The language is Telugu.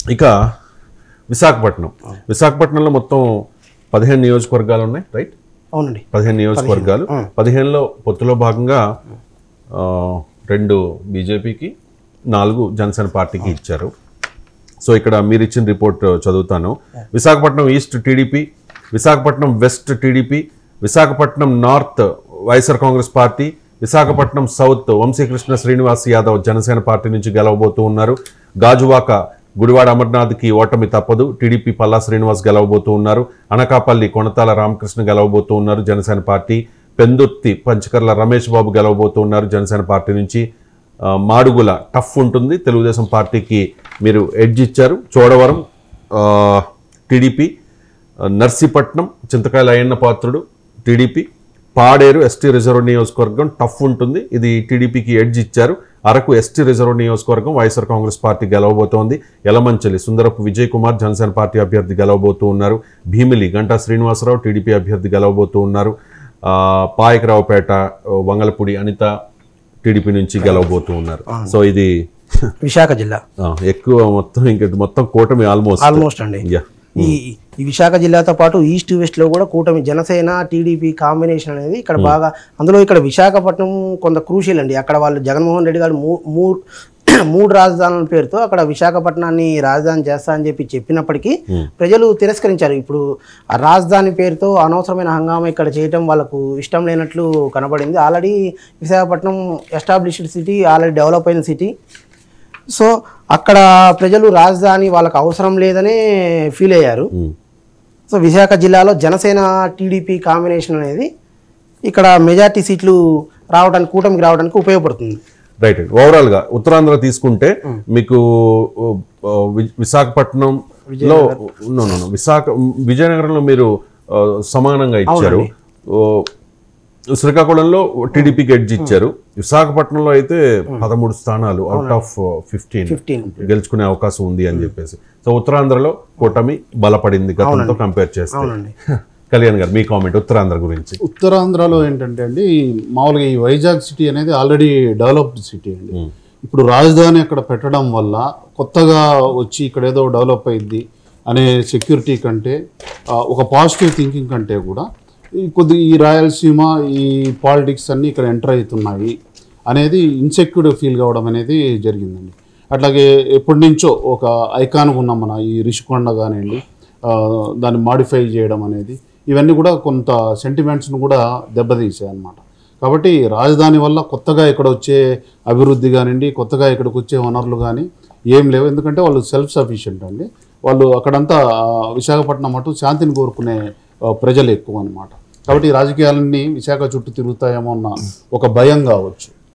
ఇక విశాఖపట్నం విశాఖపట్నంలో మొత్తం పదిహేను నియోజకవర్గాలు ఉన్నాయి రైట్ అవునండి పదిహేను నియోజకవర్గాలు పదిహేనులో పొత్తులో భాగంగా ఆ, రెండు బీజేపీకి నాలుగు జనసేన పార్టీకి ఇచ్చారు సో ఇక్కడ మీరు ఇచ్చిన రిపోర్ట్ చదువుతాను Visakhapatnam east TDP Visakhapatnam west TDP Visakhapatnam north YSR Congress party Visakhapatnam south Vamsikrishna Srinivas Yadav Janasena party నుంచి గెలవబోతూ ఉన్నారు గాజువాక గుడివాడ అమర్నాథ్కి ఓటమి తప్పదు టీడీపీ పల్లా శ్రీనివాస్ గెలవబోతూ ఉన్నారు అనకాపల్లి కొనతాల రామకృష్ణ గెలవబోతూ ఉన్నారు జనసేన పార్టీ పెందుర్తి పంచకర్ల రమేష్ బాబు గెలవబోతూ ఉన్నారు జనసేన పార్టీ నుంచి ఆ, మాడుగుల టఫ్ ఉంటుంది తెలుగుదేశం పార్టీకి మీరు ఎడ్జ్ ఇచ్చారు చోడవరం ఆ, టీడీపీ ఆ, నర్సీపట్నం చింతకాయల అయ్యన్న పాత్రుడు టీడీపీ పాడేరు ఎస్టీ రిజర్వ్ నియోజకవర్గం టఫ్ ఉంటుంది ఇది టీడీపీకి ఎడ్జ్ ఇచ్చారు అరకు ఎస్టీ రిజర్వ్ నియోజకవర్గం వైఎస్ఆర్ కాంగ్రెస్ పార్టీ గెలవబోతోంది యలమంచలి సుందరపు విజయ్ కుమార్ జనసేన పార్టీ అభ్యర్థి గెలవబోతూ ఉన్నారు భీమిలి గంటా శ్రీనివాసరావు టీడీపీ అభ్యర్థి గెలవబోతూ ఉన్నారు ఆ, పాయకరావుపేట వంగలపూడి అనిత టీడీపీ నుంచి గెలవబోతూ ఉన్నారు సో ఇది విశాఖ జిల్లా ఆ, ఎక్కువ మొత్తం ఇంక మొత్తం కూటమి ఆల్మోస్ట్ ఆల్మోస్ట్ అండి యా ఈ ఈ విశాఖ జిల్లాతో పాటు ఈస్ట్ వెస్ట్ లో కూడా కూటమి జనసేన టీడీపీ కాంబినేషన్ అనేది ఇక్కడ బాగా అందులో ఇక్కడ విశాఖపట్నం కొంత క్రూషియల్ అండి అక్కడ వాళ్ళు జగన్మోహన్ రెడ్డి గారు మూ- మూడు మూడు రాజధానుల పేరుతో అక్కడ విశాఖపట్నాన్ని రాజధాని చేస్తా అని చెప్పి చెప్పినప్పటికీ ప్రజలు తిరస్కరించారు ఇప్పుడు ఆ రాజధాని పేరుతో అనవసరమైన హంగామా ఇక్కడ చేయటం వాళ్ళకు ఇష్టం లేనట్లు కనబడింది already Visakhapatnam established city already develop అయిన సిటీ సో అక్కడ ప్రజలు రాజధాని వాళ్ళకి అవసరం లేదనే ఫీల్ అయ్యారు ఉమ్. సో విశాఖ జిల్లాలో జనసేన టీడీపీ కాంబినేషన్ అనేది ఇక్కడ మెజార్టీ సీట్లు రావడానికి కూటమికి రావడానికి ఉపయోగపడుతుంది రైట్ ఓవరాల్ గా ఉత్తరాంధ్ర తీసుకుంటే మీకు ఆ, వి- విశాఖపట్నంలో no, no, no. విశాఖ విజయనగరంలో మీరు ఆ, సమానంగా ఇచ్చారు ఓ, శ్రీకాకుళంలో టీడీపీకి ఎడ్జ్ ఇచ్చారు విశాఖపట్నంలో అయితే పదమూడు స్థానాలు అవుట్ ఆఫ్ ఫిఫ్టీన్ ఫిఫ్టీన్ గెలుచుకునే అవకాశం ఉంది అని చెప్పేసి సో ఉత్తరాంధ్రలో కూటమి బలపడింది గతంతో కంపేర్ చేస్తే అవునండి కళ్యాణ్ గారు మీ కామెంట్ ఉత్తరాంధ్ర గురించి ఉత్తరాంధ్రలో ఏంటంటే అండి మామూలుగా ఈ వైజాగ్ సిటీ అనేది ఆల్రెడీ డెవలప్డ్ సిటీ అండి ఇప్పుడు రాజధాని అక్కడ పెట్టడం వల్ల కొత్తగా వచ్చి ఇక్కడ ఏదో డెవలప్ అయింది అనే సెక్యూరిటీ కంటే ఆ, ఒక పాజిటివ్ థింకింగ్ కంటే కూడా ఈ కొద్ది ఈ రాయలసీమ ఈ పాలిటిక్స్ అన్నీ ఇక్కడ ఎంటర్ అవుతున్నాయి అనేది ఇన్సెక్యూర్ ఫీల్ కావడం అనేది జరిగిందండి అట్లాగే ఎప్పటి నుంచో ఒక ఐకాన్గా ఉన్నాం మన ఈ రిషికొండ కానివ్వండి ఆ, దాన్ని మాడిఫై చేయడం అనేది ఇవన్నీ కూడా కొంత సెంటిమెంట్స్ను కూడా దెబ్బతీసాయి అన్నమాట కాబట్టి రాజధాని వల్ల కొత్తగా ఇక్కడ వచ్చే అభివృద్ధి కానివ్వండి కొత్తగా ఇక్కడికి వచ్చే వనరులు కానీ ఏం లేవు ఎందుకంటే వాళ్ళు సెల్ఫ్ సఫిషియెంట్ అండి వాళ్ళు అక్కడంతా ఆ, విశాఖపట్నం అటు శాంతిని కోరుకునే ఆ, ప్రజలు ఎక్కువ అన్నమాట కాబట్టి ఈ రాజకీయాలన్నీ విశాఖ చుట్టూ తిరుగుతాయేమో అన్న ఒక భయం కావచ్చు